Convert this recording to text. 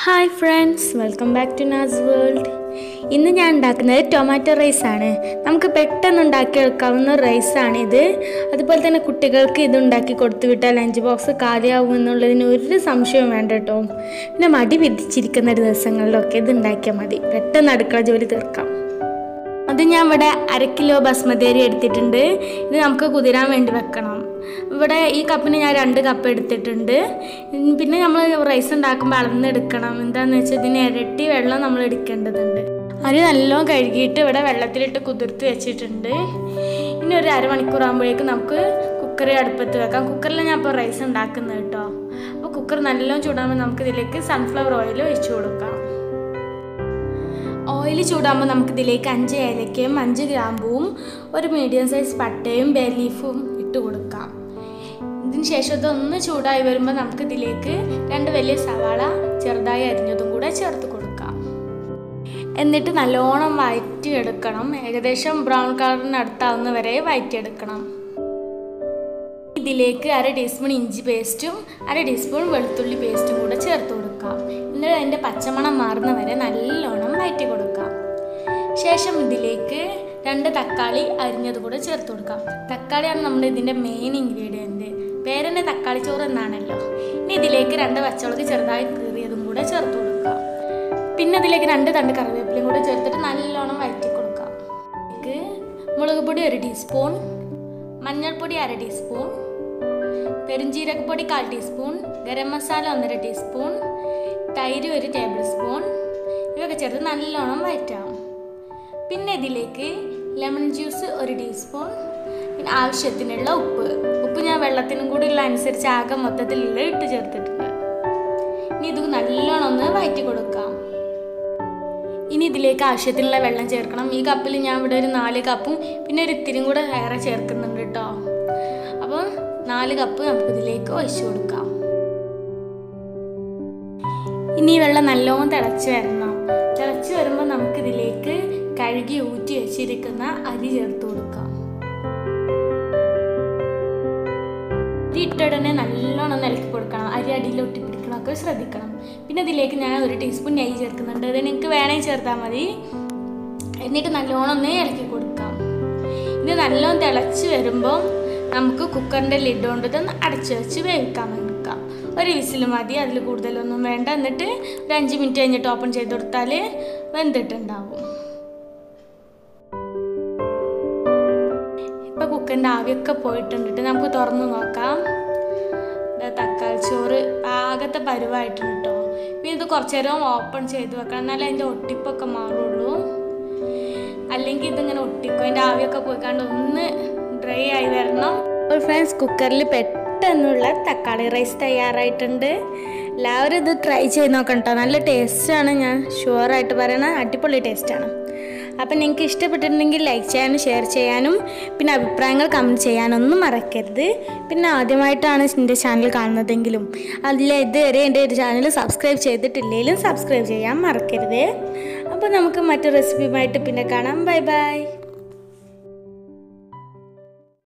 Hi friends welcome back to Naz world ഇന്ന് ഞാൻ ഉണ്ടാക്കുന്നത് ടൊമാറ്റോ റൈസ് ആണ് നമുക്ക് പെട്ടെന്ന് ഉണ്ടാക്കിയെടുക്കാവുന്ന റൈസാണ് ഇത് അതുപോലെ തന്നെ കുട്ടികൾക്ക് ഇത് ഉണ്ടാക്കി കൊടുത്തു വിട്ടാൽ ലഞ്ച് ബോക്സ് കാലിയാവും എന്നുള്ളതിന് ഒരു സംശയവും വേണ്ട കേട്ടോ പിന്നെ മടി വിധിച്ചിരിക്കുന്ന ദിവസങ്ങളിലൊക്കെ ഇത് ഉണ്ടാക്കിയാൽ മതി പെട്ടെന്ന് അടുക്കള ജോലി തീർക്കാം അത് ഞാൻ ഇവിടെ അര കിലോ ബസ്മതി അരി എടുത്തിട്ടുണ്ട് ഇത് നമുക്ക് കുതിരാൻ വേണ്ടി വെക്കണം ഇവിടെ ഈ കപ്പിന് ഞാൻ രണ്ട് കപ്പ് എടുത്തിട്ടുണ്ട് ഉം, പിന്നെ നമ്മൾ റൈസ് ഉണ്ടാക്കുമ്പോൾ അളന്നെടുക്കണം എന്താണെന്ന് വെച്ചാൽ ഇതിന് ഇരട്ടി വെള്ളം നമ്മൾ എടുക്കേണ്ടതുണ്ട് അരി നല്ലോണം കഴുകിയിട്ട് ഇവിടെ വെള്ളത്തിലിട്ട് കുതിർത്ത് വെച്ചിട്ടുണ്ട് ഇനി ഒരു അരമണിക്കൂർ ആകുമ്പോഴേക്കും നമുക്ക് കുക്കറി അടുപ്പത്ത് വെക്കാം കുക്കറിൽ ഞാൻ ഇപ്പോൾ റൈസ് ഉണ്ടാക്കുന്നത് കേട്ടോ അപ്പോൾ കുക്കർ നല്ലോണം ചൂടാകുമ്പോൾ നമുക്ക് ഇതിലേക്ക് സൺഫ്ലവർ ഓയിൽ ഒഴിച്ചു കൊടുക്കാം ഓയിൽ ചൂടാകുമ്പോൾ നമുക്ക് ഇതിലേക്ക് അഞ്ച് ഏലക്കയും അഞ്ച് ഗ്രാമ്പുവും ഒരു മീഡിയം സൈസ് പട്ടയും ബേ ലീഫും ഇട്ട് കൊടുക്കാം ഇതിന് ശേഷം ഇതൊന്ന് ചൂടായി വരുമ്പോൾ നമുക്ക് ഇതിലേക്ക് രണ്ട് വലിയ സവാള ചെറുതായി അരിഞ്ഞതും കൂടെ ചേർത്ത് കൊടുക്കാം എന്നിട്ട് നല്ലോണം വഴറ്റിയെടുക്കണം ഏകദേശം ബ്രൗൺ കളറിന് അടുത്താവുന്ന വരെ വഴറ്റിയെടുക്കണം ഇതിലേക്ക് അര ടീസ്പൂൺ ഇഞ്ചി പേസ്റ്റും അര ടീസ്പൂൺ വെളുത്തുള്ളി പേസ്റ്റും കൂടെ ചേർത്ത് കൊടുക്കാം എന്നിട്ട് അതിൻ്റെ പച്ചമണം മാറുന്ന വരെ നല്ലോണം വഴറ്റി കൊടുക്കാം ശേഷം ഇതിലേക്ക് രണ്ട് തക്കാളി അരിഞ്ഞത് കൂടെ ചേർത്ത് കൊടുക്കാം തക്കാളിയാണ് നമ്മുടെ ഇതിൻ്റെ മെയിൻ ഇൻഗ്രീഡിയൻറ്റ് പേരെന്നെ തക്കാളി ചോറ് എന്നാണല്ലോ ഇനി ഇതിലേക്ക് രണ്ട് പച്ചമുളക് ചെറുതായി കീറിയതും കൂടെ ചേർത്ത് കൊടുക്കാം പിന്നെ ഇതിലേക്ക് രണ്ട് തണ്ട് കറിവേപ്പിലയും കൂടെ ചേർത്തിട്ട് നല്ലോണം വഴറ്റി കൊടുക്കാം ഇതിലേക്ക് മുളക് പൊടി ഒരു ടീസ്പൂൺ മഞ്ഞൾപ്പൊടി അര ടീസ്പൂൺ പെരുംജീരകപ്പൊടി കാൽ ടീസ്പൂൺ ഗരം മസാല ഒന്നര ടീസ്പൂൺ തൈര് ഒരു ടേബിൾ സ്പൂൺ ഇവയൊക്കെ ചേർത്ത് നല്ലോണം വഴറ്റാം പിന്നെ ഇതിലേക്ക് ലെമൺ ജ്യൂസ് ഒരു ടീസ്പൂൺ പിന്നെ ആവശ്യത്തിനുള്ള ഉപ്പ് ഉപ്പ് ഞാൻ വെള്ളത്തിനും കൂടി ഉള്ള അനുസരിച്ച് ആകെ മൊത്തത്തിലുള്ള ഇട്ട് ചേർത്തിട്ടുണ്ട് ഇനി ഇത് നല്ലോണം ഒന്ന് വഴറ്റി കൊടുക്കാം ഇനി ഇതിലേക്ക് ആവശ്യത്തിനുള്ള വെള്ളം ചേർക്കണം ഈ കപ്പിൽ ഞാൻ ഇവിടെ ഒരു നാല് കപ്പും പിന്നെ ഒരു ഇത്തിരിയും കൂടെ വേറെ ചേർക്കുന്നുണ്ട് കേട്ടോ അപ്പോൾ നാല് കപ്പ് നമുക്ക് ഇതിലേക്ക് ഒഴിച്ചു കൊടുക്കാം ഇനി ഈ വെള്ളം നല്ലോണം തിളച്ച് വരണം തിളച്ച് വരുമ്പോൾ നമുക്ക് ഇതിലേക്ക് കഴുകി ഊറ്റി വെച്ചിരിക്കുന്ന അരി ചേർത്ത് കൊടുക്കാം അരി ഇട്ട ഉടനെ നല്ലോണം നിലക്കി കൊടുക്കണം അരി അടിയിൽ ഒട്ടിപ്പിടിക്കണമൊക്കെ ശ്രദ്ധിക്കണം പിന്നെ ഇതിലേക്ക് ഞാൻ ഒരു ടീസ്പൂൺ നെയ്യ് ചേർക്കുന്നുണ്ട് ഇത് നിങ്ങൾക്ക് വേണമെങ്കിൽ ചേർത്താൽ മതി എന്നിട്ട് നല്ലോണം ഒന്ന് ഇളക്കി കൊടുക്കാം ഇത് നല്ലോണം തിളച്ച് വരുമ്പോൾ നമുക്ക് കുക്കറിൻ്റെ ലിഡ് കൊണ്ട് ഇതൊന്ന് അടച്ചു വെച്ച് വേവിക്കാൻ വെക്കാം ഒരു വിസിൽ മതി അതിൽ കൂടുതലൊന്നും വേണ്ട എന്നിട്ട് ഒരു അഞ്ച് മിനിറ്റ് കഴിഞ്ഞിട്ട് ഓപ്പൺ ചെയ്ത് കൊടുത്താൽ വെന്തിട്ടുണ്ടാവും ഇപ്പം കുക്കറിൻ്റെ ആവിയൊക്കെ പോയിട്ടുണ്ട് ട്ടോ. നമുക്ക് തുറന്ന് നോക്കാം ദാ തക്കാളി ചോറ് പാകത്തെ പരുവായിട്ടുണ്ട് കേട്ടോ പിന്നെ ഇത് കുറച്ച് നേരം ഓപ്പൺ ചെയ്ത് വെക്കണം എന്നാലേ അതിൻ്റെ ഒട്ടിപ്പൊക്കെ മാറുള്ളൂ അല്ലെങ്കിൽ ഇതിങ്ങനെ ഒട്ടിക്കും അതിൻ്റെ ആവിയൊക്കെ പോയിക്കാണ്ട് ഒന്ന് ഡ്രൈ ആയി വരണം അപ്പോൾ ഫ്രണ്ട്സ് കുക്കറിൽ പെട്ടെന്നുള്ള തക്കാളി റൈസ് തയ്യാറായിട്ടുണ്ട് എല്ലാവരും ഇത് ട്രൈ ചെയ്ത് നോക്കണം കേട്ടോ നല്ല ടേസ്റ്റാണ് ഞാൻ ഷുവറായിട്ട് പറയണത് അടിപൊളി ടേസ്റ്റാണ് അപ്പം നിങ്ങൾക്ക് ഇഷ്ടപ്പെട്ടിട്ടുണ്ടെങ്കിൽ ലൈക്ക് ചെയ്യാനും ഷെയർ ചെയ്യാനും പിന്നെ അഭിപ്രായങ്ങൾ കമൻറ്റ് ചെയ്യാനൊന്നും മറക്കരുത് പിന്നെ ആദ്യമായിട്ടാണ് എൻ്റെ ചാനൽ കാണുന്നതെങ്കിലും അതിൽ ഇതുവരെ എൻ്റെ ഒരു ചാനൽ സബ്സ്ക്രൈബ് ചെയ്തിട്ടില്ലെങ്കിലും സബ്സ്ക്രൈബ് ചെയ്യാൻ മറക്കരുത് അപ്പോൾ നമുക്ക് മറ്റു റെസിപ്പിയുമായിട്ട് പിന്നെ കാണാം ബൈ ബൈ